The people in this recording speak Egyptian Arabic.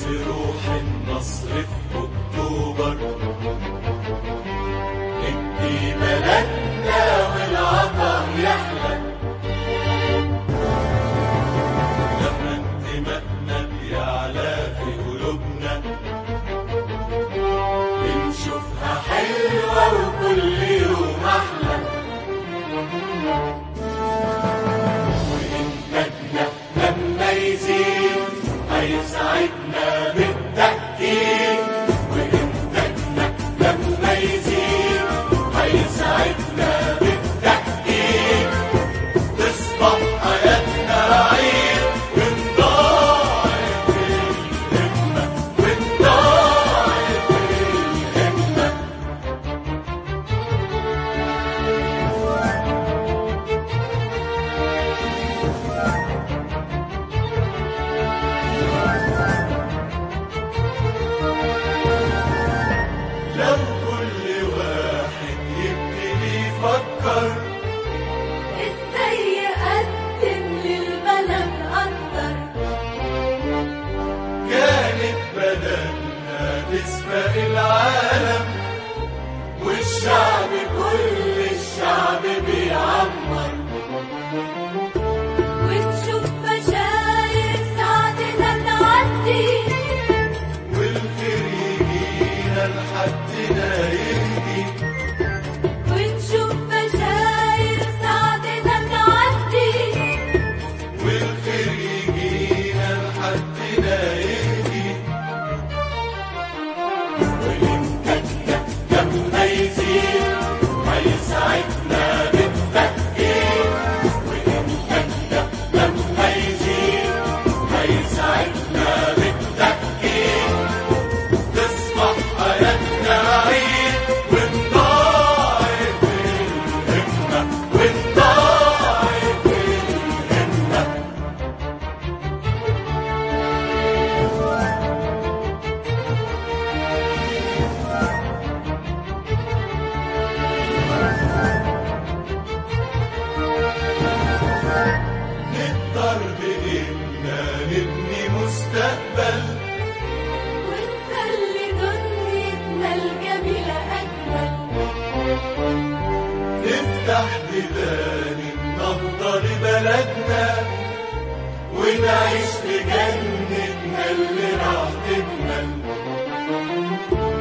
روح النصر في أكتوبر ندي بلدنا والعطا يحلى لما انتمائنا بيعلى في قلوبنا بنشوفها حلوة وكل يوم أحلى وإنتاجنا لما يزيد هيساعدنا بالتأكيد وإنتاجنا لما يزيد هيساعدنا بالتأكيد تصبح حياتنا عيد ونضاعف الهمة ونضاعف الهمة لو كل واحد يبتدي يفكر ازاي يقدم للبلد اكتر كانت بلدنا تسبق العالم والشعب كل الشعب بيعمر وتشوف بشاير ساعتنا تعدي والخير يجينا لحدنا يهدي وتشوف بشاير ساعتنا تعدي والخير يجينا لحدنا يهدي وإنتاجنا لما يزيد هيساعدنا بالتأكيد وإنتاجنا لما يزيد هيساعدنا بالتأكيد تصبح حياتنا عيد ونضاعف الهمة ونضاعف الهمة نقدر بإننا نبني مستقبل ونخلي دنيتنا الجميلة أجمل نفتح بيبان النهضة لبلدنا ونعيش في جنتنا اللي راح تكمل